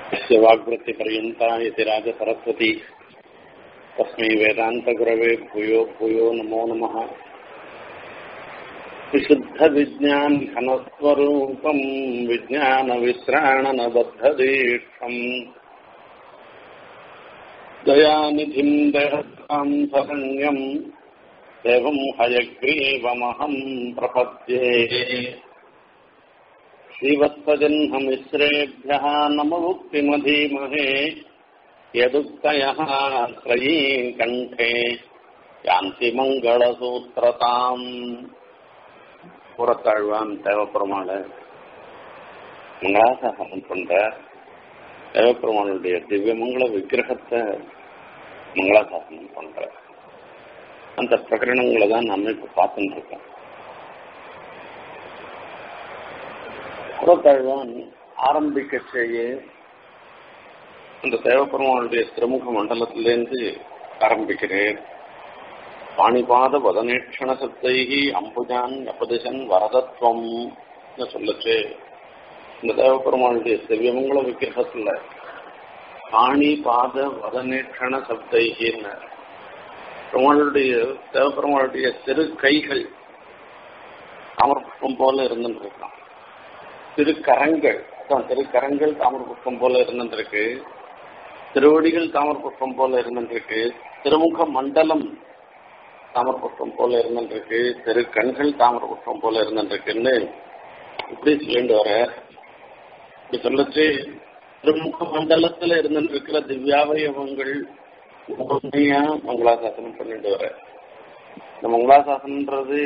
यस्य वाग्वृत्तिपर्यन्ता इति राजसरस्वती तस्मै वेदान्तगुरवे भूयो भूयो नमो नमः विशुद्धविज्ञानघनस्वरूपम् विज्ञानवित्राणनबद्धदीक्षम् दयानिधिम् दहताम् शरण्यम् एवम् हयग्रीवमहम् प्रपद्ये श्रीवत्सजह्नमिश्रेभ्यः नममुक्तिमधीमहे यदुक्तयः त्रयी कण्ठे யாந்தி மங்களசூத்திரதாம் புறத்தாழ்வான் தேவப்பெருமாள மங்களாசாசனம் பண்ற தேவப்பெருமானுடைய திவ்யமங்கள விக்கிரகத்தை மங்களாசாசனம் பண்ற அந்த பிரகரணங்களை தான் நம்ம இப்ப பார்த்துட்டு இருக்கோம் புறத்தாழ்வான் ஆரம்பிக்க செய்ய அந்த தேவப்பெருமானுடைய திருமுக மண்டலத்திலேருந்து ஆரம்பிக்கிறேன் பாணிபாத வதனேட்சண சப்தைகி அம்புஜான் எப்பதிசன் வரதத்வம் சொல்லச்சு இந்த தேவப்பெருமானுடைய செவ்யமங்கள விக்கிரகத்துல பாணிபாத வதனேட்சண சப்தைகின்னு பெருமாளுடைய தேவப்பெருமாளுடைய திரு கைகள் தாமரபுஷ்பம் போல இருந்துருக்கான் திருக்கரங்கள் அதான் திருக்கரங்கள் தாமரபுஷ்பம் போல இருந்துருக்கு திருவடிகள் தாமரபுஷ்பம் போல இருந்துருக்கு திருமுக மண்டலம் தாமரபுஷ்பம் போல இருந்துருக்கு திரு கண்கள் தாமரபுஷ்பம் போல இருந்துருக்குன்னு இப்படி சொல்லிட்டு வர இப்படி சொல்லச்சு திருமுக மண்டலத்துல இருந்துருக்கிற திவ்யாவயவங்கள் உண்மையா மங்களாசாசனம் பண்ணிட்டு வர இந்த மங்களாசாசனன்றது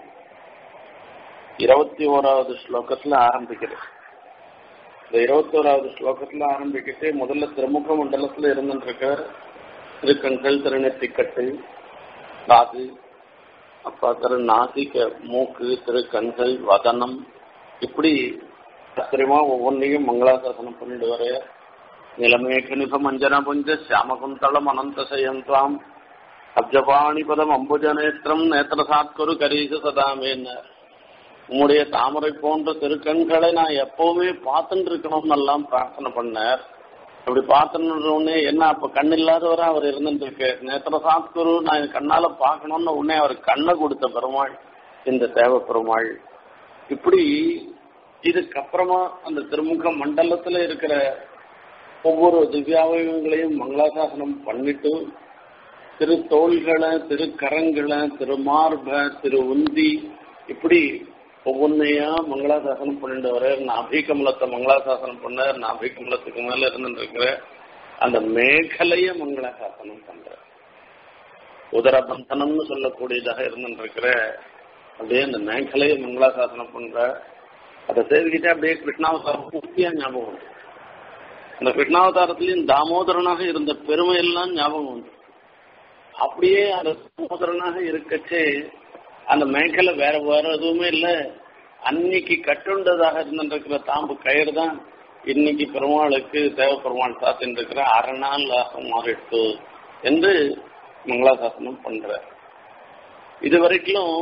இருபத்தி ஓராவது ஸ்லோகத்துல ஆரம்பிக்கிறது இந்த இருபத்தி ஓராவது ஸ்லோகத்துல ஆரம்பிக்கிட்டு முதல்ல திருமுக மண்டலத்துல இருந்துருக்க திருக்கண்கள் திருநெத்திக்கட்டு காது அப்பா திரு நாசிக மூக்கு திரு கண்கள் வதனம் இப்படி ஆச்சரியமா ஒவ்வொன்றையும் மங்களாசாசனம் பண்ணிட்டு வர நிலமேகனிப மஞ்சன புஞ்ச சியாமகுந்தளம் அனந்த சயந்தாம் அப்ஜபாணிபதம் அம்புஜநேத்திரம் நேத்திரசாத்குரு கரீசு சதாமேன்னு உம்முடைய தாமரை போன்ற திருக்கண்களை நான் எப்பவுமே பார்த்துட்டு இருக்கணும்னு எல்லாம் பிரார்த்தனை பண்ணார் அப்படி பார்த்தோன்னு என்ன அப்ப கண் இல்லாதவரா அவர் இருந்துருக்கு நேத்திர சாத்குரு நான் கண்ணால பார்க்கணும்னு உடனே அவர் கண்ணை கொடுத்த பெருமாள் இந்த தேவ பெருமாள் இப்படி இதுக்கப்புறமா அந்த திருமுக மண்டலத்துல இருக்கிற ஒவ்வொரு திவ்யாவயங்களையும் மங்களாசாசனம் பண்ணிட்டு திரு தோள்களை திரு கரங்களை திரு மார்ப திரு உந்தி இப்படி ஒவ்வொன்றையா மங்களாசாசனம் பண்ணிட்டு வர நாபிகமலத்தை மங்களாசாசனம் பண்ணார் நாபிகமலத்துக்கு மேல இருந்துருக்கிற அந்த மேகலைய மங்களாசாசனம் பண்ற உதரபந்தனம்னு சொல்லக்கூடியதாக இருந்துருக்கிற அப்படியே அந்த மேகலைய மங்களாசாசனம் பண்ற அதை சேவிக்கிட்டே அப்படியே கிருஷ்ணாவதாரம் முக்கியா ஞாபகம் உண்டு அந்த கிருஷ்ணாவதாரத்திலையும் தாமோதரனாக இருந்த பெருமை எல்லாம் ஞாபகம் உண்டு அப்படியே அந்த தாமோதரனாக இருக்கச்சே அந்த மேய்க்கல வேற வேற எதுவுமே இல்லை அன்னைக்கு கட்டுண்டதாக இருந்திருக்கிற தாம்பு கயிறு தான் இன்னைக்கு பெருமாளுக்கு தேவ பெருமாள் சாத்தின் இருக்கிற அரை நாள் மாறிட்டு என்று மங்களாசாசனம் பண்ற இது வரைக்கும்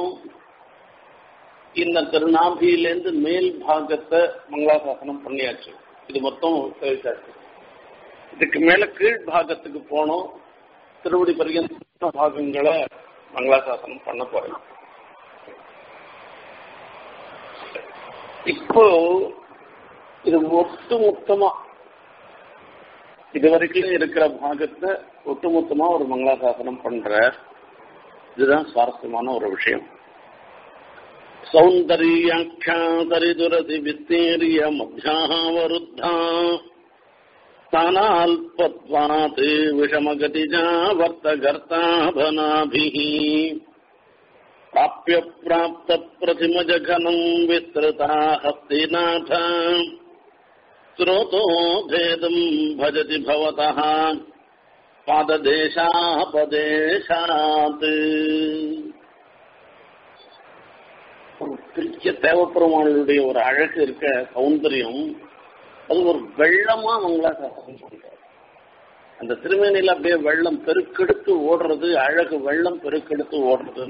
இந்த திருநாபியிலேருந்து மேல் பாகத்தை மங்களாசாசனம் பண்ணியாச்சு இது மொத்தம் தெரிவிச்சாச்சு இதுக்கு மேல கீழ் பாகத்துக்கு போனோம் திருவடி பரியந்த பாகங்களை மங்களாசாசனம் பண்ண போறோம் இப்போ இது ஒட்டுமொத்தமா இதுவரைக்கும் இருக்கிற பாகத்தை ஒட்டுமொத்தமா ஒரு மங்களாசாசனம் பண்ற இதுதான் சுவாரஸ்யமான ஒரு விஷயம் சௌந்தர்யாட்சாதரிதுரதி வித்தேரிய மத்தியாவருத்தா स्थानाल्पत्वात् विषमगतिजा वर्तगर्ताभनाभिः प्राप्य प्राप्तप्रतिमजघनम् विस्तृता हस्तिनाथ स्रोतो भेदम् भजति भवतः பாததேசாபதேசாத் பெரிய தேவப்பெருமானுடைய ஒரு அழகு இருக்க சௌந்தரியம் அது ஒரு வெள்ளமா மங்களாசாசனம் பண்றாரு அந்த திருமேனியில் அப்படியே வெள்ளம் பெருக்கெடுத்து ஓடுறது அழகு வெள்ளம் பெருக்கெடுத்து ஓடுறது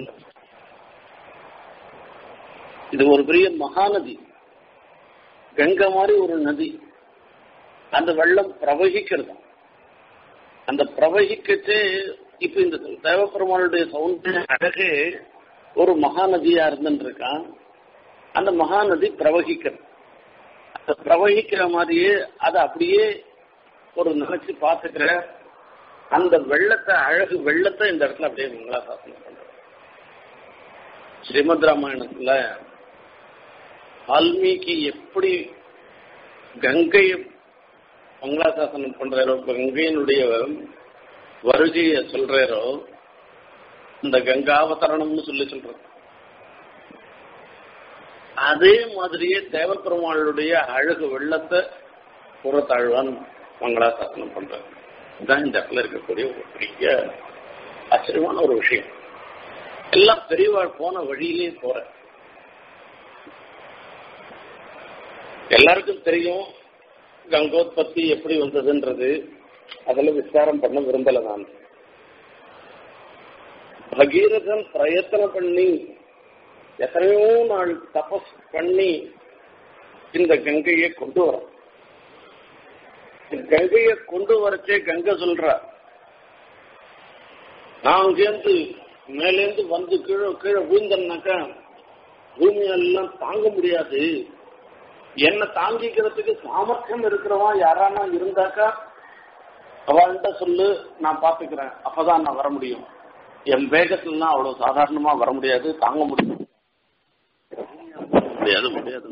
இது ஒரு பெரிய மகாநதி கங்கை மாதிரி ஒரு நதி அந்த வெள்ளம் பிரவகிக்கிறது அந்த பிரவகிக்கச்சு இப்ப இந்த தேவப்பெருமானுடைய சௌந்தரிய அழகு ஒரு மகாநதியா இருந்துருக்கான் அந்த மகாநதி பிரவகிக்கிறது அந்த பிரவகிக்கிற மாதிரியே அதை அப்படியே ஒரு நினைச்சு பார்த்துக்கிற அந்த வெள்ளத்தை அழகு வெள்ளத்தை இந்த இடத்துல அப்படியே மங்களாசாசனம் பண்ற ஸ்ரீமத் ராமாயணத்துல வால்மீகி எப்படி கங்கையை மங்களாசாசனம் பண்றாரோ கங்கையினுடைய வருகைய சொல்றாரோ இந்த கங்காவதரணம்னு சொல்லி சொல்றது அதே மாதிரியே தேவப்பெருமாளுடைய அழகு வெள்ளத்தை புறத்தாழ்வான் மங்களாசாசனம் பண்றாரு இதுதான் இந்த இடத்துல இருக்கக்கூடிய ஒரு பெரிய ஆச்சரியமான ஒரு விஷயம் எல்லாம் பெரியவாள் போன வழியிலே போற எல்லாருக்கும் தெரியும் கங்கோத்பத்தி எப்படி வந்ததுன்றது அதில் விசாரம் பண்ண விரும்பல நான் பகீரதன் பிரயத்தனம் பண்ணி எத்தனையோ நாள் தபஸ் பண்ணி இந்த கங்கையை கொண்டு வர கங்கையை கொண்டு வரச்சே கங்கை சொல்ற நான் அங்கேருந்து மேலேந்து வந்து கீழே கீழே விழுந்தேன்னாக்கா பூமியெல்லாம் தாங்க முடியாது என்ன தாங்கிக்கிறதுக்கு சாமர்த்தியம் இருக்கிறவா யாரானா இருந்தாக்கா அவள்கிட்ட சொல்லு நான் பாத்துக்கிறேன் அப்பதான் நான் வர முடியும் என் வேகத்துலாம் அவ்வளவு சாதாரணமா வர முடியாது தாங்க முடியும் முடியாது முடியாது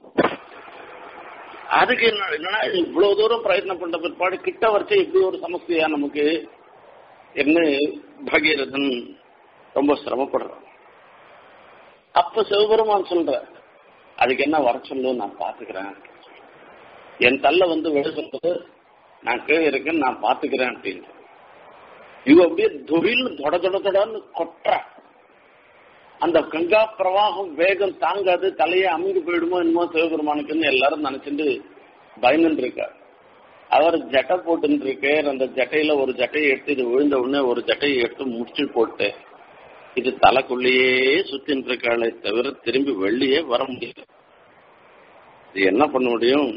அதுக்கு என்ன என்னன்னா இவ்வளவு தூரம் பிரயத்னம் பண்ண பிற்பாடு கிட்ட வரைச்சே இப்படி ஒரு சமஸ்தையா நமக்கு என்ன பகீரதன் ரொம்ப சிரமப்படுறான் அப்ப சிவபெருமான் சொல்ற அதுக்கு என்ன வர சொல்லு நான் பாத்துக்கிறேன் என் தள்ள வந்து விட சொல்றது நான் கீழே இருக்கேன் நான் பாத்துக்கிறேன் அப்படின்னு இவ அப்படியே தொழில் தொட தொட தொடன்னு கொட்டுற அந்த கங்கா பிரவாகம் வேகம் தாங்காது தலையை அமுங்கி போயிடுமோ என்னமோ சிவபெருமானுக்குன்னு எல்லாரும் நினைச்சிட்டு பயந்துட்டு இருக்கார் அவர் ஜட்டை போட்டு இருக்கார் அந்த ஜட்டையில ஒரு ஜட்டையை எடுத்து இது விழுந்த உடனே ஒரு ஜட்டையை எடுத்து முடிச்சு போட்டு இது தலைக்குள்ளேயே சுத்தின்னு இருக்காளே தவிர திரும்பி வெளியே வர முடியல இது என்ன பண்ண முடியும்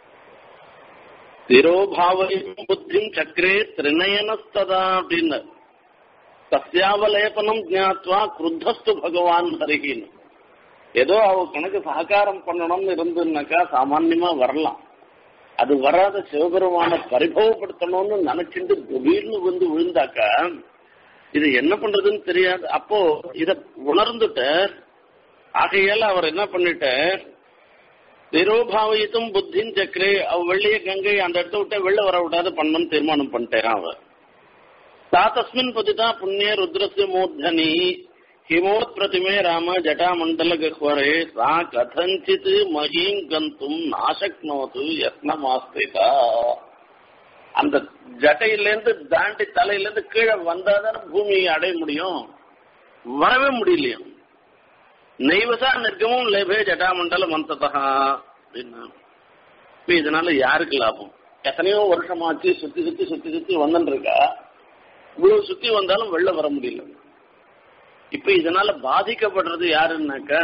திரோபாவையும் புத்தியும் சக்கரே திரிநயனஸ்ததா அப்படின்னு சசியாவலேபனம் ஜாத்வா குருத்தஸ்து பகவான் ஹரிகின்னு ஏதோ அவ கணக்கு சககாரம் பண்ணணும்னு இருந்துன்னாக்கா சாமான்யமா வரலாம் அது வராத சிவபெருமான பரிபவப்படுத்தணும்னு நினைச்சிட்டு திடீர்னு வந்து விழுந்தாக்கா இது என்ன பண்றதுன்னு தெரியாது அப்போ இத உணர்ந்துட்டார் ஆகையால அவர் என்ன பண்ணிட்டார் திரோபாவயித்தும் புத்தின் சக்கரே அவ வெள்ளிய கங்கை அந்த இடத்த விட்டு வெளில வர விடாத பண்ணணும்னு தீர்மானம் பண்ணிட்டேன் அவர் தாத்தஸ்மின் பதிதா புண்ணிய ருத்ரஸ்ய மூர்தனி ஹிமோத் பிரதிமே ராம ஜட்டாமண்டல கஹ்வரே சா கதஞ்சித் மகீம் கந்தும் நாசக்னோது யத்னமாஸ்திதா அந்த ஜட்டையிலேருந்து தாண்டி தலையிலேருந்து கீழே வந்தாதான பூமியை அடைய முடியும் வரவே முடியலையும் நெய்வசா நிற்கவும் லேபே ஜட்டாமண்டல மந்ததா அப்படின்னா இப்ப இதனால யாருக்கு லாபம் எத்தனையோ வருஷமாச்சு சுத்தி சுத்தி சுத்தி சுத்தி வந்துட்டு இருக்கா இவ்வளவு சுத்தி வந்தாலும் வெளில வர முடியல இப்ப இதனால பாதிக்கப்படுறது யாருன்னாக்கா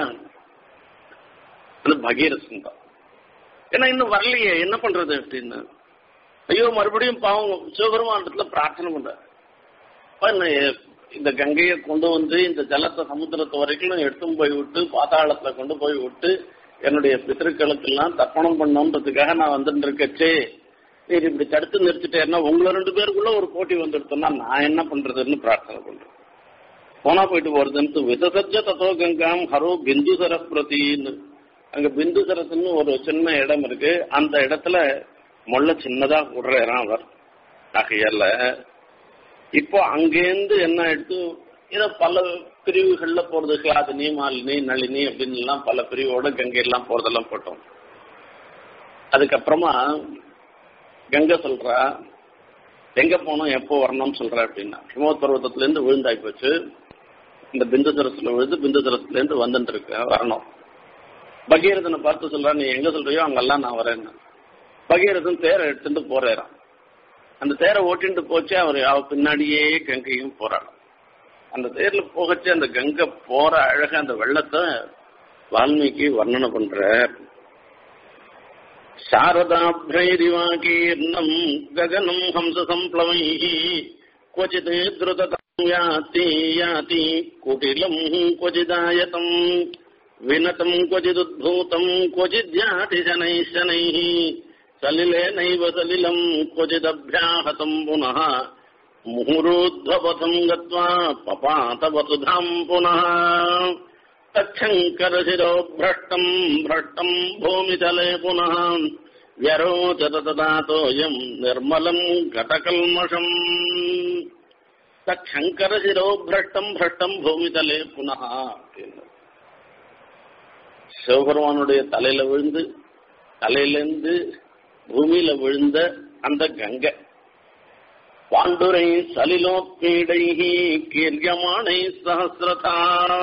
பகீரசன் தான் ஏன்னா இன்னும் வரலையே என்ன பண்றது அப்படின்னு ஐயோ மறுபடியும் பாவம் சிவபெருமானத்துல பிரார்த்தனை பண்ற இந்த கங்கையை கொண்டு வந்து இந்த ஜலத்தை சமுத்திரத்து வரைக்கும் எடுத்தும் போய் விட்டு பாதாளத்துல கொண்டு போய் விட்டு என்னுடைய பித்திருக்களுக்கெல்லாம் தர்ப்பணம் பண்ணணுன்றதுக்காக நான் வந்துட்டு இருக்கச்சே நீர் இப்படி தடுத்து நிறுத்திட்டேன்னா உங்களை ரெண்டு பேருக்குள்ள ஒரு போட்டி வந்துடுத்தோம்னா நான் என்ன பண்றதுன்னு பிரார்த்தனை பண்றேன் போனா போயிட்டு போறதுன்னு விதசஜ தத்தோ கங்காம் ஹரோ பிந்து சரஸ்பிரதின்னு அங்க பிந்து சரஸ்ன்னு ஒரு சின்ன இடம் இருக்கு அந்த இடத்துல முள்ள சின்னதா விடுறாராம் அவர் ஆகையால இப்போ அங்கேருந்து என்ன எடுத்து இதை பல பிரிவுகள்ல போறது கிளாதினி மாலினி நளினி அப்படின்னு எல்லாம் பல பிரிவோட கங்கை எல்லாம் போறதெல்லாம் போட்டோம் அதுக்கப்புறமா கங்கை சொல்றா எங்க போனோம் எப்போ வரணும்னு சொல்ற அப்படின்னா ஹிமோத் பர்வத்தத்துல இருந்து விழுந்தாய் போச்சு இந்த பிந்து சரஸ்ல விழுந்து பிந்து சரஸ்ல இருந்து வந்துட்டு இருக்க வரணும் பகீரதனை பார்த்து சொல்றா நீ எங்க சொல்றியோ அங்கெல்லாம் நான் வரேன்னு பகீரதன் தேரை எடுத்துட்டு போறாராம் அந்த தேரை ஓட்டிட்டு போச்சு அவர் அவ பின்னாடியே கங்கையும் போறாள் அந்த தேர்ல போகச்சு அந்த கங்கை போற அழக அந்த வெள்ளத்தை வால்மீகி வர்ணனை பண்ற शारदाभ्रैरिवाकीर्णम् गगनम् हंससम्प्लवैः क्वचित् द्रुततम् याति याति कुटिलम् क्वचिदायतम् विनतम् क्वचिदुद्भूतम् क्वचिद्याति शनैः शनैः सलिलेनैव सलिलम् क्वचिदभ्याहतम् पुनः मुहुरोध्वपथम् गत्वा पपातवसुधाम् पुनः तच्छङ्करशिरो भ्रष्टम् भ्रष्टम् भूमितले पुनः व्यरोचत तदातोऽयम् निर्मलम् घटकल्मषम् तच्छङ्करशिरो भ्रष्टम् भ्रष्टम् பூமிதலே புனः சிவபெருமானுடைய தலையில விழுந்து தலையிலிருந்து பூமியில விழுந்த அந்த கங்கை பாண்டுரை சலிலோத்மீடை கீர்யமானை சஹசிரதா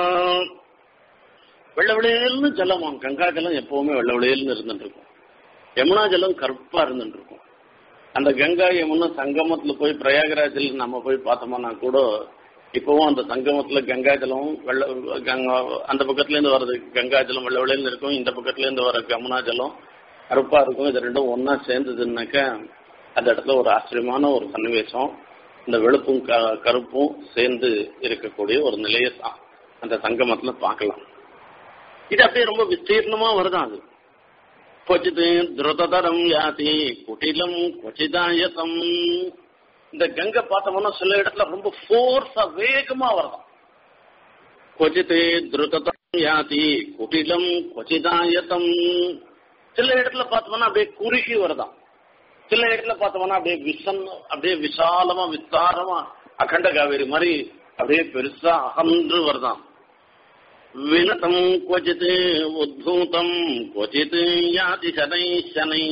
வெள்ள விளையல்னு ஜலமாம் கங்கா ஜலம் எப்பவுமே வெள்ள விளையல்னு இருந்துட்டு இருக்கும் யமுனா ஜலம் கருப்பா இருந்துட்டு இருக்கும் அந்த கங்கா யமுனா சங்கமத்துல போய் பிரயாகராஜில் நம்ம போய் பார்த்தோம்னா கூட இப்பவும் அந்த சங்கமத்துல கங்கா ஜலம் வெள்ள கங்கா அந்த பக்கத்துல இருந்து வர்றது கங்கா ஜலம் வெள்ள விளையல்னு இருக்கும் இந்த பக்கத்துல இருந்து வர யமுனா ஜலம் கருப்பா இருக்கும் இது ரெண்டும் ஒன்னா சேர்ந்ததுன்னாக்க அந்த இடத்துல ஒரு ஆச்சரியமான ஒரு சன்னிவேசம் இந்த வெளுப்பும் க- கருப்பும் சேர்ந்து இருக்கக்கூடிய ஒரு நிலையை தான் அந்த சங்கமத்துல பார்க்கலாம் இது அப்படியே ரொம்ப விஸ்தீர்ணமா வருதான் அது கொச்சித்து துருததரம் யாதி குட்டிலம் கொச்சிதாயசம் இந்த கங்கை பார்த்தோம்னா சில இடத்துல ரொம்ப ஃபோர்ஸா வேகமா வருதான் கொச்சித்து துருததரம் யாதி குட்டிலம் கொச்சிதாயசம் சில இடத்துல பார்த்தோம்னா அப்படியே குறுகி வருதான் சில இடத்துல பார்த்தோம்னா அப்படியே விசன் அப்படியே விசாலமா விஸ்தாரமா அகண்ட காவேரி மாதிரி அப்படியே பெருசா அகன்று வருதான் வினதம் क्वचित् உத்பூதம் क्वचित् யாதி சனை சனை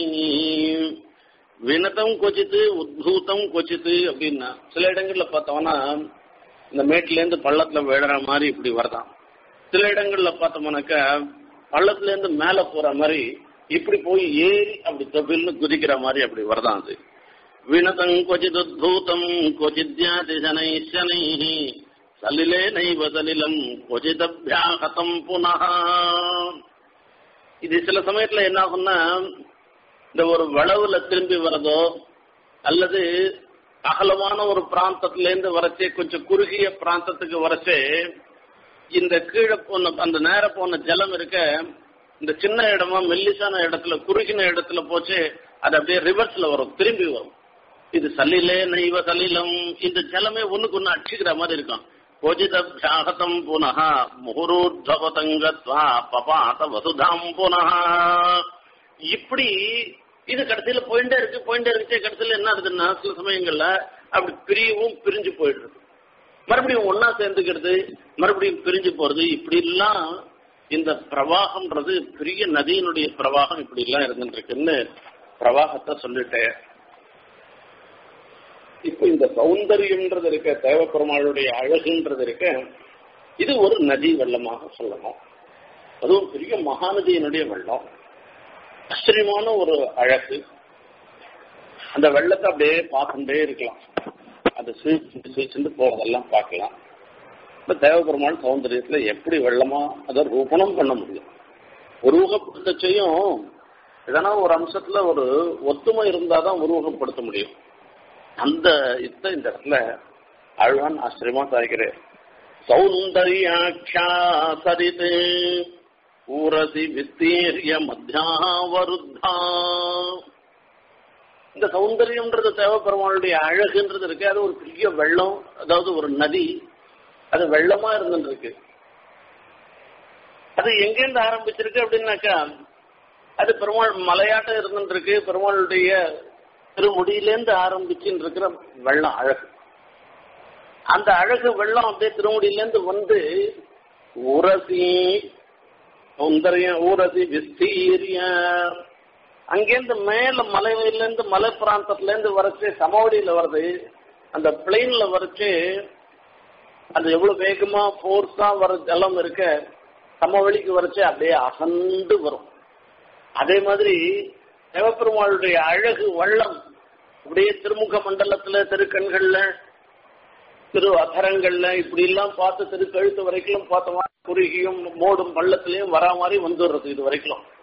வினதம் கொச்சித்து உத்பூதம் கொச்சித்து அப்படின்னா சில இடங்கள்ல பார்த்தோம்னா இந்த மேட்ல இருந்து பள்ளத்துல விழுற மாதிரி இப்படி வருதான் சில இடங்கள்ல பார்த்தோம்னாக்கா பள்ளத்துல இருந்து மேல போற மாதிரி இப்படி போய் ஏறி அப்படி தொபில்னு குதிக்கிற மாதிரி அப்படி வருதான் அது வினதம் கொச்சித் உத்பூதம் கொச்சித்யாதி சனை சனை சலிலே நைவ சலிலம் கொச்சிதபியாகதம் புனः இது சில சமயத்துல என்ன ஆகும்னா இந்த ஒரு வளவுல திரும்பி வரதோ அல்லது அகலமான ஒரு பிராந்தத்துல இருந்து வரச்சே கொஞ்சம் குறுகிய பிராந்தத்துக்கு வரச்சே இந்த கீழே போன அந்த நேர போன ஜலம் இருக்க இந்த சின்ன இடமா மெல்லிசான இடத்துல குறுகின இடத்துல போச்சு அது அப்படியே ரிவர்ஸ்ல வரும் திரும்பி வரும் இது சல்லிலே நைவ சலிலம் இந்த ஜலமே ஒண்ணுக்கு ஒண்ணு அடிச்சுக்கிற மாதிரி இருக்கும் கொஜிதாகதம் புனः முகுரூர்தவதங்கத்வா பபாத வசுதாம் புனः இப்படி இது கடைசியில போயிட்டே இருக்கு போயிட்டே இருக்கு கடைசியில என்ன ஆகுதுன்னா சில சமயங்கள்ல அப்படி பிரியவும் பிரிஞ்சு போயிடுறது மறுபடியும் ஒன்னா சேர்ந்துக்கிறது மறுபடியும் பிரிஞ்சு போறது இப்படி எல்லாம் இந்த பிரவாகம்ன்றது பெரிய நதியினுடைய பிரவாகம் இப்படி எல்லாம் இருந்துட்டு இருக்குன்னு பிரவாகத்தை சொல்லிட்டேன் இப்ப இந்த சௌந்தரியம்ன்றது இருக்க தேவப்பெருமாளுடைய அழகுன்றது இருக்க இது ஒரு நதி வெள்ளமாக சொல்லணும் அதுவும் பெரிய மகாநதியினுடைய வெள்ளம் ஆச்சரியமான ஒரு அழகு அந்த வெள்ளத்தை அப்படியே பார்த்துட்டே இருக்கலாம் அது சீச்சு சீச்சுட்டு போறதெல்லாம் பார்க்கலாம் இப்ப தேவபெருமாள் சௌந்தரியத்துல எப்படி வெள்ளமா அதை ரூபணம் பண்ண முடியும் உருவகப்படுத்தச்சையும் எதனா ஒரு அம்சத்துல ஒரு ஒத்துமை இருந்தாதான் உருவகப்படுத்த முடியும் அந்த இத்த இந்த இடத்துல அழ்வான் ஆச்சரியமா சாய்க்கிறேன் சௌந்தர்யாட்சா சரிது ஊரசி விஸ்தீரிய மத்தியாவருத்தா இந்த சௌந்தரியம்ன்றது தேவப்பெருமாளுடைய அழகுன்றது இருக்கு அது ஒரு பெரிய வெள்ளம் அதாவது ஒரு நதி அது வெள்ளமா இருந்துட்டு இருக்கு அது எங்கேருந்து ஆரம்பிச்சிருக்கு அப்படின்னாக்கா அது பெருமாள் மலையாட்டம் இருந்துட்டு இருக்கு பெருமாளுடைய திருமுடியிலேருந்து ஆரம்பிச்சுன்னு இருக்கிற வெள்ளம் அழகு அந்த அழகு வெள்ளம் அப்படியே திருமுடியிலேருந்து வந்து உரசி சௌந்தரியம் ஊரசி விஸ்தீரிய அங்கேருந்து மேல மலையில இருந்து மலை பிராந்தத்துல இருந்து வரைச்சு சமவெளியில வருது அந்த பிளெயின்ல வரைச்சு அது எவ்வளவு வேகமா போர்ஸா வர ஜலம் இருக்க சமவெளிக்கு வரைச்சு அப்படியே அகண்டு வரும் அதே மாதிரி சிவபெருமாளுடைய அழகு வள்ளம் அப்படியே திருமுக மண்டலத்துல திருக்கண்கள்ல திரு அதரங்கள்ல இப்படி எல்லாம் பார்த்து திரு கழுத்து வரைக்கும் பார்த்தோமா குறுகியும் மோடும் பள்ளத்திலையும் வரா மாதிரி வந்துடுறது இது வரைக்கும்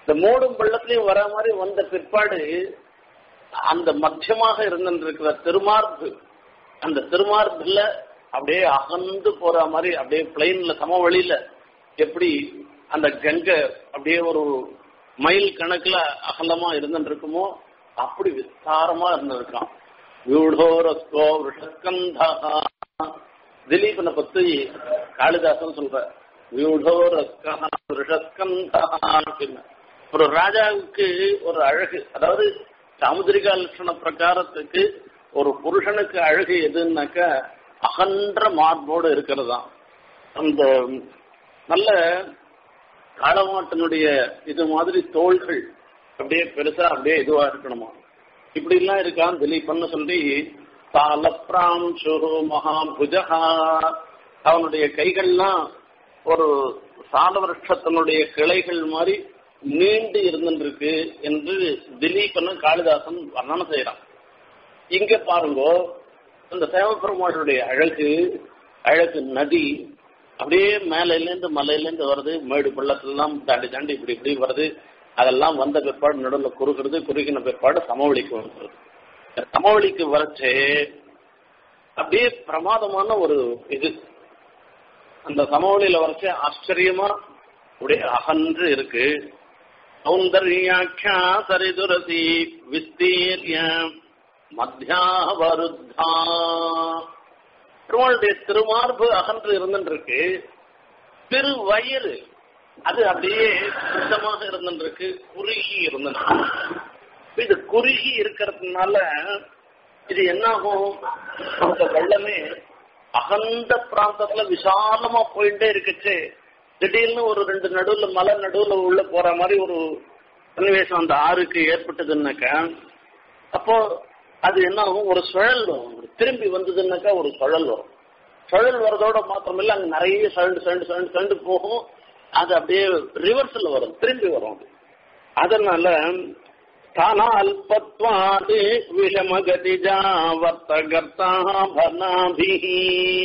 இந்த மூடும் வெள்ளத்திலையும் வர மாதிரி வந்த பிற்பாடு அந்த மத்தியமாக இருந்திருக்கிற திருமார்பு அந்த திருமார்புல அப்படியே அகந்து போற மாதிரி அப்படியே பிளைன்ல சமவெளியில எப்படி அந்த கங்கை அப்படியே ஒரு மைல் கணக்குல அகலமா இருந்துருக்குமோ அப்படி விஸ்தாரமா இருந்திருக்கான் வியூடோரஸ்கோ விஷஸ்கந்தா திலீபனை பத்தி காளிதாசன் சொல்ற வியூடோரஸ்கா விஷஸ்கந்தா அப்படின்னு ஒரு ராஜாவுக்கு ஒரு அழகு அதாவது சாமுதிரிகா லட்சண பிரகாரத்துக்கு ஒரு புருஷனுக்கு அழகு எதுன்னாக்கா அகன்ற மார்போடு இருக்கிறதா அந்த நல்ல காளமாட்டினுடைய இது மாதிரி தோள்கள் அப்படியே பெருசா அப்படியே இதுவா இருக்கணுமா இப்படி எல்லாம் இருக்கான் திலீபன் சொல்லி தாலப்ராம் சுரு மகாபுஜகா அவனுடைய கைகள்லாம் ஒரு சால விருட்சத்தினுடைய கிளைகள் மாதிரி நீண்டு இருந்துருக்கு என்று திலீபன் காளிதாசன் வர்ணனை செய்யறான் இங்க பாருங்க அந்த தேவப்பெருமாளுடைய அழகு அழகு நதி அப்படியே மேலையிலேருந்து மலையிலேருந்து வருது மேடு பள்ளத்தெல்லாம் தாண்டி தாண்டி இப்படி இப்படி வருது அதெல்லாம் வந்த பிற்பாடு நடுவில் குறுகிறது குறுகின பிற்பாடு சமவெளிக்கு வந்துருது சமவெளிக்கு வரச்சே அப்படியே பிரமாதமான ஒரு இது அந்த சமவெளியில வரச்சே ஆச்சரியமா அப்படியே அகன்று இருக்கு சௌந்தர்யாட்சா சரிதுரசி விஸ்தீர்ய மத்தியாவருத்தா பெருமாளுடைய திருமார்பு அகன்று இருந்துருக்கு திருவயிறு அது அப்படியே சுத்தமாக இருந்துருக்கு குறுகி இருந்துருக்கு இது குறுகி இருக்கிறதுனால இது என்னாகும் அந்த வெள்ளமே அகந்த பிராந்தத்துல விசாலமா போயிட்டே இருக்குச்சு திடீர்னு ஒரு ரெண்டு நடுவுல மலை நடுவுல உள்ள போற மாதிரி ஒரு சன்னிவேசம் அந்த ஆறுக்கு ஏற்பட்டதுன்னாக்க அப்போ அது என்ன ஆகும் ஒரு சுழல் வரும் திரும்பி வந்ததுன்னாக்கா ஒரு சுழல் வரும் சுழல் வரதோட மாத்திரமில்ல அங்க நிறைய சழண்டு சழண்டு சழண்டு சழண்டு போகும் அது அப்படியே ரிவர்ஸ்ல வரும் திரும்பி வரும் அதனால தானா அல்பத்வாது விஷமகதிஜா வர்த்தகர்த்தா பனாபிஹி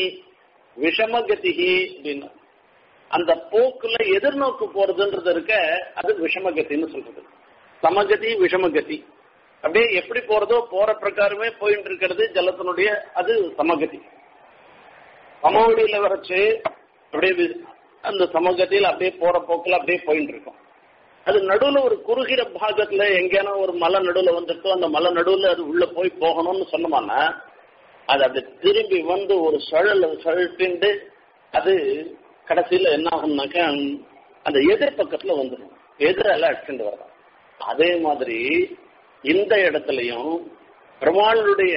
விஷமகதிஹி அப்படின்னு அந்த போக்குல எதிர்நோக்கு போறதுன்றது இருக்க அது விஷமகத்தின்னு சொல்றது சமகதி விஷமகதி அப்படியே எப்படி போறதோ போற பிரகாரமே போயிட்டு இருக்கிறது ஜலத்தினுடைய அது சமகதி சமவெளியில வரைச்சு அப்படியே அந்த சமகதியில் அப்படியே போற போக்குல அப்படியே போயிட்டு இருக்கும் அது நடுவுல ஒரு குறுகிற பாகத்துல எங்கேனா ஒரு மலை நடுவுல வந்துட்டோ அந்த மலை நடுவுல அது உள்ள போய் போகணும்னு சொன்னோம்னா அது அப்படி திரும்பி வந்து ஒரு சுழல் சுழட்டிண்டு அது கடைசியில என்ன ஆகும்னாக்கா அந்த எதிர்பக்கத்துல வந்துடும் எதிரால அடிச்சுட்டு வரலாம் அதே மாதிரி இந்த இடத்துலயும் பெருமாளுடைய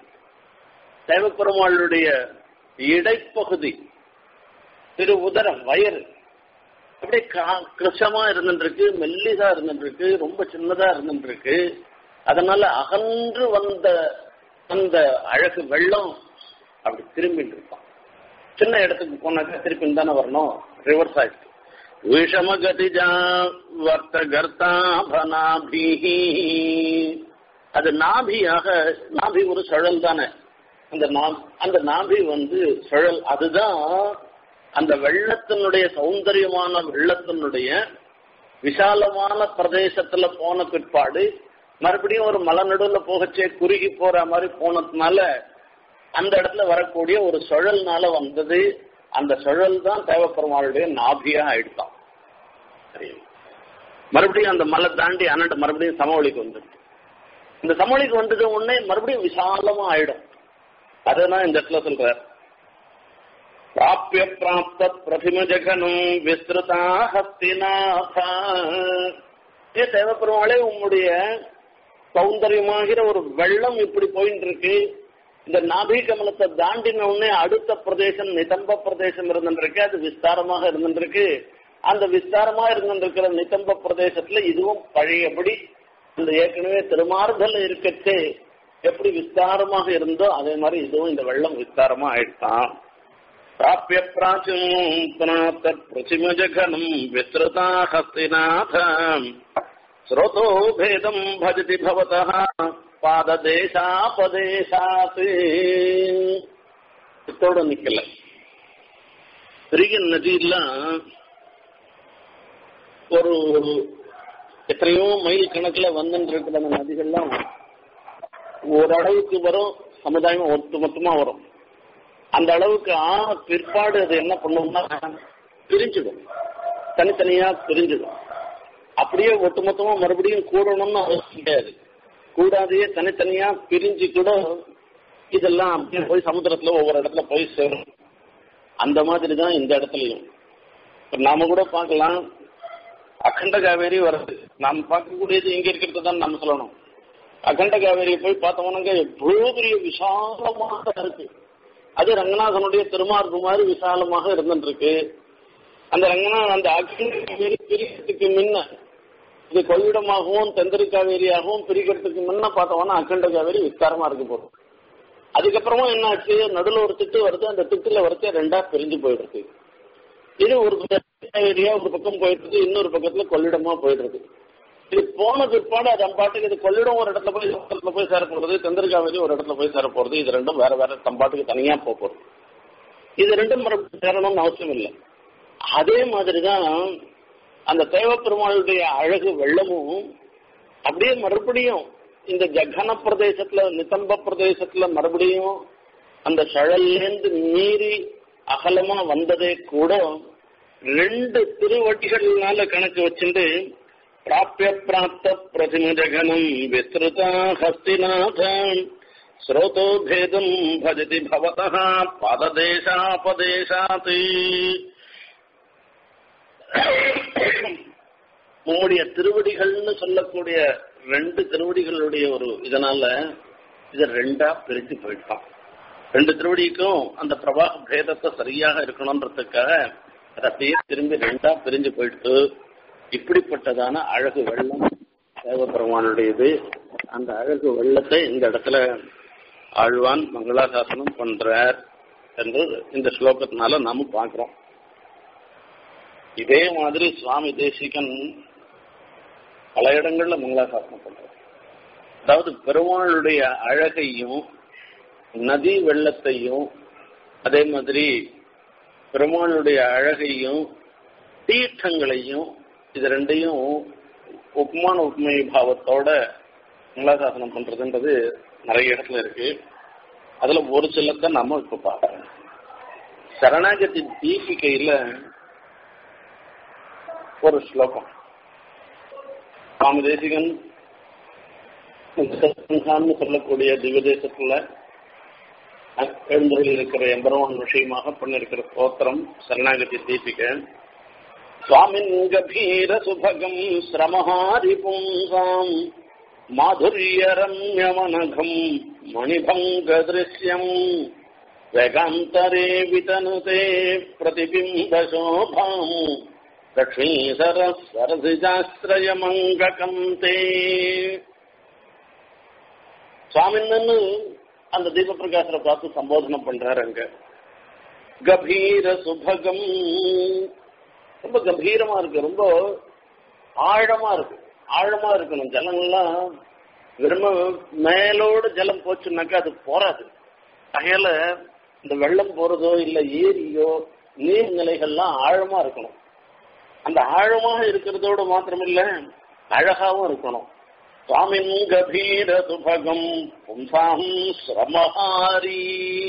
தேவப்பெருமாளுடைய இடைப்பகுதி திரு உதரம் வயறு அப்படியே கிருஷமா இருந்துருக்கு மெல்லிசா இருந்துருக்கு ரொம்ப சின்னதா இருந்துருக்கு அதனால அகன்று வந்த அந்த அழகு வெள்ளம் அப்படி திரும்பிட்டு இருப்பான் சின்ன இடத்துக்கு போனாக்கா திருப்பி தானே வரணும் ரிவர்ஸ் ஆயிடுச்சு விஷமகதிஜா வர்த்தகர்த்தாபனாபிஹி அது நாபியாக நாபி ஒரு சுழல் தானே அந்த அந்த நாபி வந்து சுழல் அதுதான் அந்த வெள்ளத்தினுடைய சௌந்தரியமான வெள்ளத்தினுடைய விசாலமான பிரதேசத்துல போன பிற்பாடு மறுபடியும் ஒரு மலை நடுவுல போகச்சே குறுகி போற மாதிரி போனதுனால அந்த இடத்துல வரக்கூடிய ஒரு சுழல்னால வந்தது அந்த சுழல் தான் தேவப்பெருமாளுடைய நாபியா ஆயிடுதான் மறுபடியும் அந்த மலை தாண்டி அண்ணட்டு மறுபடியும் சமவெளிக்கு வந்துடுது இந்த சமவெளிக்கு வந்தது உடனே மறுபடியும் விசாலமா ஆயிடும் அதுதான் இந்த இடத்துல சொல்றார் பிராபிய பிராப்த பிரதிம ஜகனும் விஸ்ருதா ஹஸ்திநாத ஏ தேவப்பெருமாளே உம்முடைய சௌந்தரியமாகிற ஒரு வெள்ளம் இப்படி போயிட்டு இருக்கு இந்த நாபி கமலத்தை தாண்டின உடனே அடுத்த பிரதேசம் நிதம்ப பிரதேசம் இருந்துருக்கு அது விஸ்தாரமாக இருந்துருக்கு அந்த விஸ்தாரமா இருந்திருக்கிற நிதம்ப பிரதேசத்துல இதுவும் பழையபடி இந்த ஏற்கனவே திருமார்தல் இருக்கச்சு எப்படி விஸ்தாரமாக இருந்தோ அதே மாதிரி இதுவும் இந்த வெள்ளம் விஸ்தாரமா ஆயிடுதான் பிராபிய பிராச்சீன பிரசிமஜகனம் விஸ்ருதா ஹஸ்திநாத ஸ்ரோதோ பேதம் பஜதி பவதः பாததேசாபதேசாத் இதோட நிக்கல பெரிய நதியெல்லாம் ஒரு எத்தனையோ மைல் கணக்குல வந்துட்டு இருக்கிற அந்த நதிகள்லாம் ஓரளவுக்கு வரும் சமுதாயம் ஒட்டு மொத்தமா வரும் அந்த அளவுக்கு ஆன பிற்பாடு அது என்ன பண்ணும்னா பிரிஞ்சிடும் தனித்தனியா பிரிஞ்சிடும் அப்படியே ஒட்டுமொத்தமா மறுபடியும் கூடணும்னு அவசியம் கிடையாது கூடாதையே தனித்தனியா பிரிஞ்சு கூட இதெல்லாம் அப்படியே போய் சமுத்திரத்துல ஒவ்வொரு இடத்துல போய் சேரும் அந்த மாதிரி தான் இந்த இடத்துலயும் இப்ப நாம கூட பார்க்கலாம் அகண்ட காவேரி வருது நாம் பார்க்கக்கூடியது எங்க இருக்கிறது தான் நம்ம சொல்லணும் அகண்ட காவேரியை போய் பார்த்தோம்னாங்க எவ்வளவு பெரிய விசாலமாக இருக்கு அது ரங்கநாதனுடைய திருமார்பு மாதிரி விசாலமாக இருந்துட்டு இருக்கு அந்த ரங்கநாதன் அந்த அகண்ட காவேரி பிரிக்கிறதுக்கு முன்ன இது கொள்ளிடமாகவும் தெந்திரி காவேரியாகவும் பிரிக்கிறதுக்கு முன்ன பார்த்தோம்னா அகண்ட காவேரி விஸ்தாரமா இருக்கு போதும் அதுக்கப்புறமா என்ன ஆச்சு நடுவில் ஒரு திட்டு வருது அந்த திட்டுல வரைச்சா ரெண்டா பிரிஞ்சு போயிடுது இது ஒரு ஏரியா ஒரு பக்கம் போயிடுறது இன்னொரு பக்கத்துல கொள்ளிடமா போயிடுறது இது போன பிற்பாடு அது பாட்டுக்கு இது கொள்ளிடம் ஒரு இடத்துல போய் ஒரு இடத்துல போய் சேர போறது தெந்திரிகாவேரி ஒரு இடத்துல போய் சேர போறது இது ரெண்டும் வேற வேற தம்பாட்டுக்கு தனியா போக போறது இது ரெண்டும் மறுபடியும் சேரணும்னு அவசியம் இல்லை அதே மாதிரிதான் அந்த தேவப்பெருமாளுடைய அழகு வெள்ளமும் அப்படியே மறுபடியும் இந்த ஜகன பிரதேசத்துல நிதம்ப பிரதேசத்துல மறுபடியும் அந்த சழல்லேந்து மீறி அகலமா வந்ததே கூட ரெண்டு திருவட்டிகள்னால கணக்கு வச்சுட்டு பிராபிய பிராப்த பிரதிமஜகனம் விஸ்ருதா ஹஸ்திநாதம் ஸ்ரோதோ பேதம் பஜதி பவதா பததேசாபதேசாத் உம்முடைய திருவடிகள்னு சொல்லக்கூடிய ரெண்டு திருவடிகளுடைய ஒரு இதனால இத ரெண்டா பிரித்து போயிட்டான் ரெண்டு திருவடிக்கும் அந்த பிரவாக பேதத்தை சரியாக இருக்கணும்ன்றதுக்காக அது அப்படியே திரும்பி ரெண்டா பிரிஞ்சு போயிட்டு இப்படிப்பட்டதான அழகு வெள்ளம் தேவபெருமானுடையது அந்த அழகு வெள்ளத்தை இந்த இடத்துல ஆழ்வான் மங்களாசாசனம் பண்றார் என்று இந்த ஸ்லோகத்தினால நாம பார்க்கிறோம் இதே மாதிரி சுவாமி தேசிகன் பல இடங்கள்ல மங்களாசாசனம் பண்றார் அதாவது பெருமாளுடைய அழகையும் நதி வெள்ளத்தையும் அதே மாதிரி பெருமாளுடைய அழகையும் தீர்த்தங்களையும் இது ரெண்டையும் உப்மான உப்மை பாவத்தோட மங்களாசாசனம் பண்றதுன்றது நிறைய இடத்துல இருக்கு அதுல ஒரு சிலத்தை நம்ம இப்ப பார்க்கறோம் சரணாகதி தீபிகையில ஒரு ஸ்லோகம் சுவாமி தேசிகன் சொல்லக்கூடிய திவ்யதேசத்துல எழுந்தரில் இருக்கிற எம்பரவன் விஷயமாக பண்ணிருக்கிற ஸ்தோத்திரம் சரணாகதி தீபிக சுவாமின் கபீர சுபகம் சிரமஹாரி பும்சாம் மாதுரியரம்யமனகம் மணிபங்க திருஷ்யம் வேகாந்தரே விதனுதே பிரதிபிம்பசோபாம் லக்ஷ்மீசர சரசிஜாஸ்திரயமங்ககம் தே சுவாமின்னு அந்த தீப பிரகாசரை பார்த்து சம்போதனை பண்றாரு அங்க கபீர சுபகம் ரொம்ப கம்பீரமா இருக்கு ரொம்ப ஆழமா இருக்கு ஆழமா இருக்கணும் ஜலங்கள்லாம் வெறும் மேலோடு ஜலம் போச்சுனாக்கா அது போறாது அகையால இந்த வெள்ளம் போறதோ இல்ல ஏரியோ நீர்நிலைகள்லாம் ஆழமா இருக்கணும் அந்த ஆழமாக இருக்கிறதோடு மாத்திரமில்ல அழகாவும் இருக்கணும் சுவாமின் கபீர சுபகம் பும்சாம் சிரமஹாரி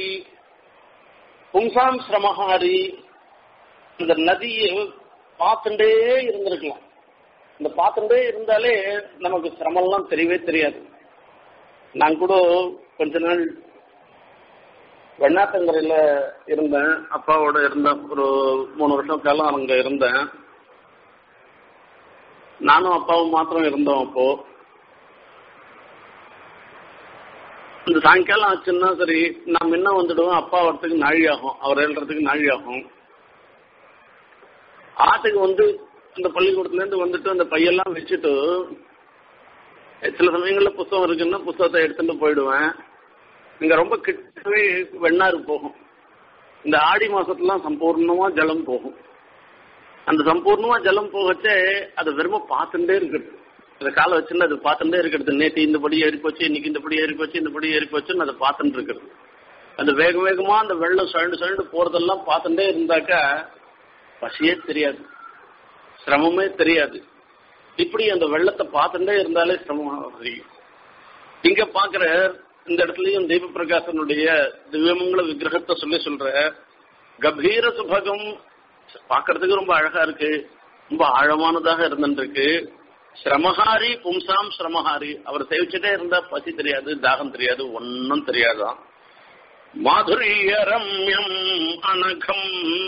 பும்சாம் சிரமஹாரி இந்த நதியை பார்த்துட்டே இருந்திருக்கலாம் இந்த பார்த்துட்டே இருந்தாலே நமக்கு சிரமம்லாம் தெரியவே தெரியாது நான் கூட கொஞ்ச நாள் வெண்ணாத்தங்கரையில இருந்தேன் அப்பாவோட இருந்தேன் ஒரு மூணு வருஷம் காலம் அங்க இருந்தேன் நானும் அப்பாவும் மாத்திரம் இருந்தோம் அப்போ இந்த சாயங்காலம் ஆச்சுன்னா சரி நான் முன்ன வந்துடுவேன் அப்பா வரத்துக்கு நாழி ஆகும் அவர் எழுறதுக்கு நாழி ஆகும் ஆத்துக்கு வந்து அந்த பள்ளிக்கூடத்துல இருந்து வந்துட்டு அந்த பையெல்லாம் வச்சுட்டு சில சமயங்கள்ல புஸ்தகம் இருக்குன்னா புஸ்தகத்தை எடுத்துட்டு போயிடுவேன் இங்க ரொம்ப கிட்டவே வெண்ணாறு போகும் இந்த ஆடி மாசத்துலாம் சம்பூர்ணமா ஜலம் போகும் அந்த சம்பூர்ணமா ஜலம் போகச்சே அது வெறும பார்த்துட்டே இருக்குது அந்த காலை வச்சுன்னு அது பார்த்துட்டே இருக்கிறது நேற்று இந்த படி ஏறி போச்சு இன்னைக்கு இந்த படி ஏறி போச்சு இந்த படி ஏறி போச்சுன்னு அதை பார்த்துட்டு இருக்கிறது அந்த வேக வேகமா அந்த வெள்ளம் சுழண்டு சுழண்டு போறதெல்லாம் பார்த்துட்டே இருந்தாக்கா பசியே தெரியாது சிரமமே தெரியாது இப்படி அந்த வெள்ளத்தை பார்த்துட்டே இருந்தாலே சிரமமாக தெரியும் இங்க பாக்குற இந்த இடத்துலயும் தீப பிரகாசனுடைய திவ்யமங்கல விக்கிரகத்தை சொல்லி சொல்ற கம்பீர சுபகம் பாக்குறதுக்கு ரொம்ப அழகா இருக்கு ரொம்ப ஆழமானதாக இருந்துருக்கு சிரமஹாரி பும்சாம் சிரமஹாரி அவர் சேவிச்சுட்டே இருந்தா பசி தெரியாது தாகம் தெரியாது ஒன்னும் தெரியாதான் மாதுரிய ரம்யம் அனகம்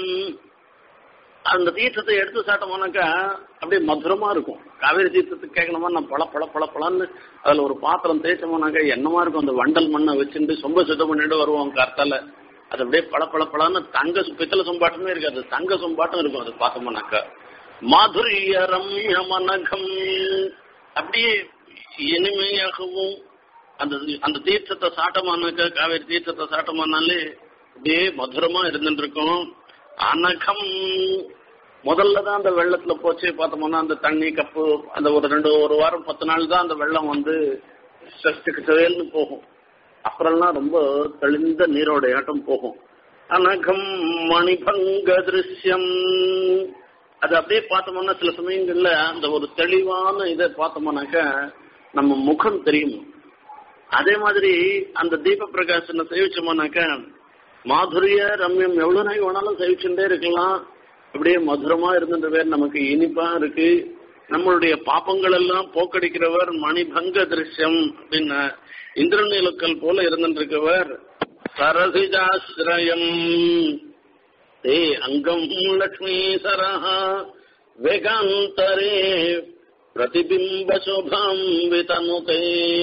அந்த தீர்த்தத்தை எடுத்து சாட்டோம்னாக்கா அப்படியே மதுரமா இருக்கும் காவேரி தீர்த்தத்துக்கு கேட்கணுமா நான் பழ பழ பழ பழன்னு அதுல ஒரு பாத்திரம் தேய்ச்சோம்னாக்கா என்னமா இருக்கும் அந்த வண்டல் மண்ணை வச்சுட்டு சொம்ப சுத்தம் பண்ணிட்டு வருவோம் கர்த்தால அது அப்படியே பழ பழ பழன்னு தங்க சு- பித்தளை சொம்பாட்டமே இருக்காது தங்க சொம்பாட்டம் இருக்கும் அது பார்த்தோம்னாக்கா மாதுரிய ரம்யமனகம் அப்படியே இனிமையாகவும் அந்த அந்த தீர்த்தத்தை சாட்டமானாக்கா காவேரி தீர்த்தத்தை சாட்டமானாலே அப்படியே மதுரமா இருந்துட்டு இருக்கும் அனகம் முதல்ல தான் அந்த வெள்ளத்துல போச்சு பார்த்தோம்னா அந்த தண்ணி கப்பு அந்த ஒரு ரெண்டு ஒரு வாரம் பத்து நாள் தான் அந்த வெள்ளம் வந்து சஷ்டுக்கு செயல்னு போகும் அப்புறம்லாம் ரொம்ப தெளிந்த நீரோட ஆட்டம் போகும் அனகம் மணிபங்க திருஷ்யம் அது அப்படியே பார்த்தோம்னா சில சமயங்கள்ல அந்த ஒரு தெளிவான இதை பார்த்தோம்னாக்கா நம்ம முகம் தெரியும் அதே மாதிரி அந்த தீப பிரகாசனை சேவிச்சோம்னாக்கா மாதுரிய ரம்யம் எவ்வளவு நாள் வேணாலும் சேவிச்சுட்டே இருக்கலாம் அப்படியே மதுரமா இருந்துன்ற பேர் நமக்கு இனிப்பா இருக்கு நம்மளுடைய பாப்பங்கள் எல்லாம் போக்கடிக்கிறவர் மணிபங்க திருஷ்யம் அப்படின்னு இந்திரநீலுக்கல் போல இருந்துருக்கவர் சரசிஜாசிரயம் தே அங்கம் லக்ஷ்மீசரः வேகாந்தரே प्रतिबिम्बशोभाम् वितनुते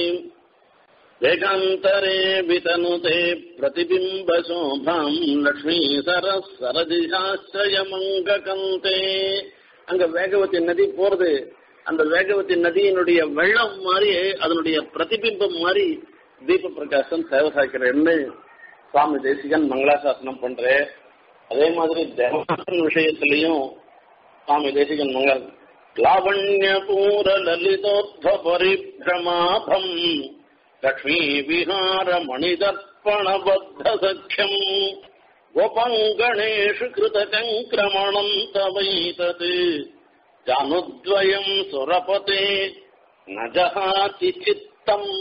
वेगान्तरे वितनुते प्रतिबिम्बशोभाम् लक्ष्मीसरः சரதிசாஸ்ரயமங்ககந்தே அங்க வேகவதி நதி போறது அந்த வேகவதி நதியினுடைய வெள்ளம் மாதிரி அதனுடைய பிரதிபிம்பம் மாதிரி தீப பிரகாசம் சேவை சாய்க்கிறேன்னு சுவாமி தேசிகன் மங்களாசாசனம் பண்றேன் அதே மாதிரி தேவதாசன் விஷயத்திலையும் சுவாமி தேசிகன் மங்கள லாவண்யபூர லலிதோத்வ பரிபிரமாபம் லக்ஷ்மீ விஹார மணிதர்ப்பணபத்த சக்கியம் கோபங்கணேஷு கிருத சங்கிரமணம் தவைதத் ஜானுத்வயம் சுரபதே நஜஹாதி சித்தம்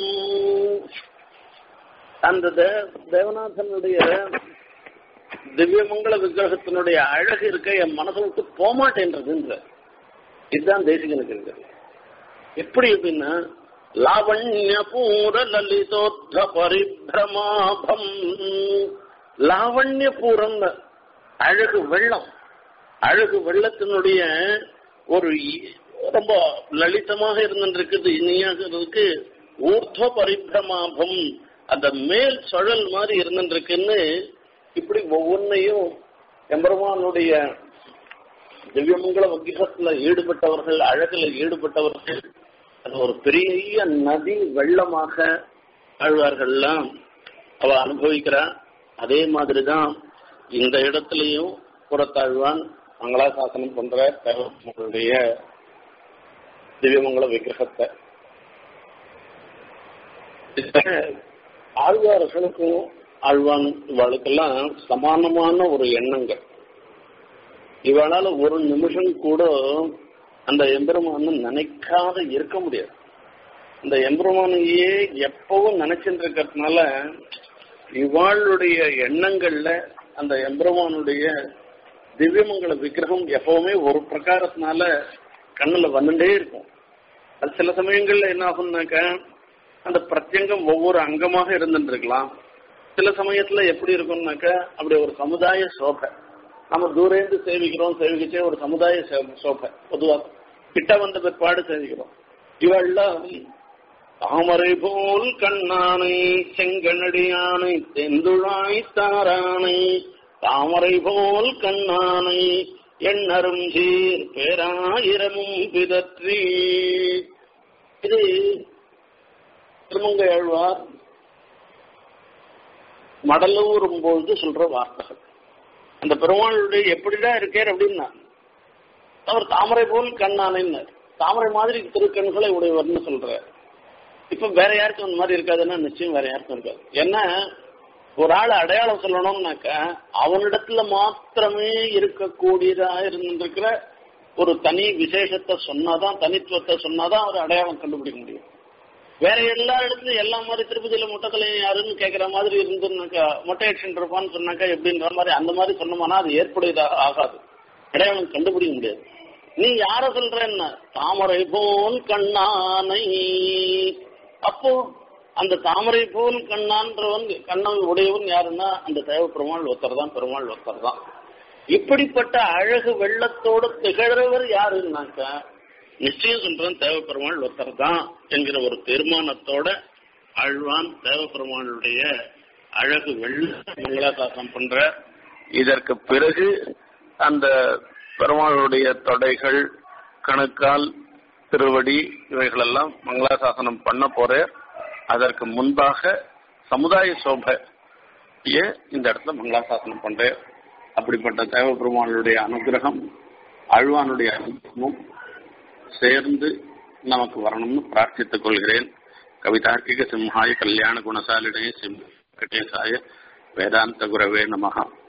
அந்த தே- தேவநாதனுடைய திவ்யமங்கல விக்கிரகத்தினுடைய அழகு இருக்க என் மனசை விட்டு போமாட்டேன்றதுன்ற இதுதான் தேசிகனுக்கு இருக்கிறது எப்படி அப்படின்னா லாவண்ய பூர லலிதோத்த பரிபிரமாபம் லாவண்ய பூரம் அழகு வெள்ளம் அழகு வெள்ளத்தினுடைய ஒரு இ- ரொம்ப லலிதமாக இருந்துருக்குது இனியாக இருக்கு ஊர்த்வ பரிபிரமாபம் அந்த மேல் சுழல் மாதிரி இருந்துருக்குன்னு இப்படி ஒவ்வொன்றையும் எம்பெருமானுடைய திவ்யமங்கல வக்கிரத்துல ஈடுபட்டவர்கள் அழகுல ஈடுபட்டவர்கள் அது ஒரு பெரிய நதி வெள்ளமாக ஆழ்வார்கள்லாம் அவ அனுபவிக்கிறா அதே மாதிரிதான் இந்த இடத்துலயும் புறத்தாழ்வான் மங்களாசாசனம் பண்ற தேவர்களுடைய திவ்யமங்கல விக்கிரகத்தை இதுல ஆழ்வார்களுக்கும் ஆழ்வான் இவாளுக்கெல்லாம் சமானமான ஒரு எண்ணங்கள் இவளால ஒரு நிமிஷம் கூட அந்த எம்பெருமான நினைக்காத இருக்க முடியாது இந்த எம்பெருமானையே எப்பவும் நினைச்சிட்டு இருக்கிறதுனால இவாளுடைய எண்ணங்கள்ல அந்த எம்பெருமானுடைய திவ்யமங்கல விக்கிரகம் எப்பவுமே ஒரு பிரகாரத்தினால கண்ணுல வந்துட்டே இருக்கும் அது சில சமயங்கள்ல என்ன ஆகும்னாக்க அந்த பிரத்யங்கம் ஒவ்வொரு அங்கமாக இருந்துட்டு இருக்கலாம் சில சமயத்துல எப்படி இருக்கும்னாக்க அப்படி ஒரு சமுதாய சோபை நம்ம தூரேந்து சேவிக்கிறோம் சேவிக்கிச்சே ஒரு சமுதாய சோ- சோபை பொதுவா கிட்ட வந்த பிற்பாடு சேவிக்கிறோம் இவெல்லாம் தாமரை போல் கண்ணானை செங்கனடியானை தெந்துழாய் தாரானை தாமரை போல் கண்ணானை எண்ணரும் சீர் பேராயிரமும் பிதற்றி இது திருமங்கை ஆழ்வார் மடலூரும் பொழுது சொல்ற வார்த்தைகள் அந்த பெருமாளுடைய எப்படிடா இருக்கார் அப்படின்னா அவர் தாமரை போல் கண்ணானைன்னார் தாமரை மாதிரி திருக்கண்களை உடையவர்னு சொல்றார் இப்ப வேற யாருக்கும் அந்த மாதிரி இருக்காதுன்னா நிச்சயம் வேற யாருக்கும் இருக்காது ஏன்னா ஒரு ஆள் அடையாளம் சொல்லணும்னாக்கா அவனிடத்துல மாத்திரமே இருக்கக்கூடியதா இருந்திருக்கிற ஒரு தனி விசேஷத்தை சொன்னாதான் தனித்துவத்தை சொன்னாதான் அவர் அடையாளம் கண்டுபிடிக்க முடியும் வேற எல்லா இடத்துலயும் எல்லா மாதிரி திருப்பதியில முட்டைக்கலையும் யாருன்னு கேட்கிற மாதிரி இருந்துன்னாக்கா மொட்டை அடிச்சுட்டு இருப்பான்னு சொன்னாக்கா எப்படின்ற மாதிரி அந்த மாதிரி சொன்னோம்னா அது ஏற்புடையதாக ஆகாது அடையாளம் கண்டுபிடிக்க முடியாது நீ யார சொல்றன்னா தாமரை போல் கண்ணானை அப்போ அந்த தாமரை போல் கண்ணான்றவன் கண்ணன் உடையவன் யாருன்னா அந்த தேவ பெருமாள் ஒருத்தர் தான் பெருமாள் ஒருத்தர் தான் இப்படிப்பட்ட அழகு வெள்ளத்தோடு திகழறவர் யாருன்னாக்கா நிச்சயம் சொல்றேன் தேவ பெருமாள் ஒருத்தர் தான் என்கிற ஒரு தீர்மானத்தோட ஆழ்வான் தேவ பெருமாளுடைய அழகு வெள்ள மங்களாசாசனம் பண்ற இதற்கு பிறகு அந்த பெருமாளுடைய தொடைகள் கணுக்கால் திருவடி இவைகளெல்லாம் மங்களாசாசனம் பண்ண போற அதற்கு முன்பாக சமுதாய சோபைய இந்த இடத்துல மங்களாசாசனம் பண்றேன் அப்படிப்பட்ட தேவ பெருமாளுடைய அனுகிரகம் அழ்வானுடைய அனுகிரகமும் சேர்ந்து நமக்கு வரணும்னு பிரார்த்தித்துக் கொள்கிறேன் கவிதார்க்கிக சிம்ஹாய கல்யாண குணசாலினே சிம் கட்டேசாய வேதாந்த குரவே நமகா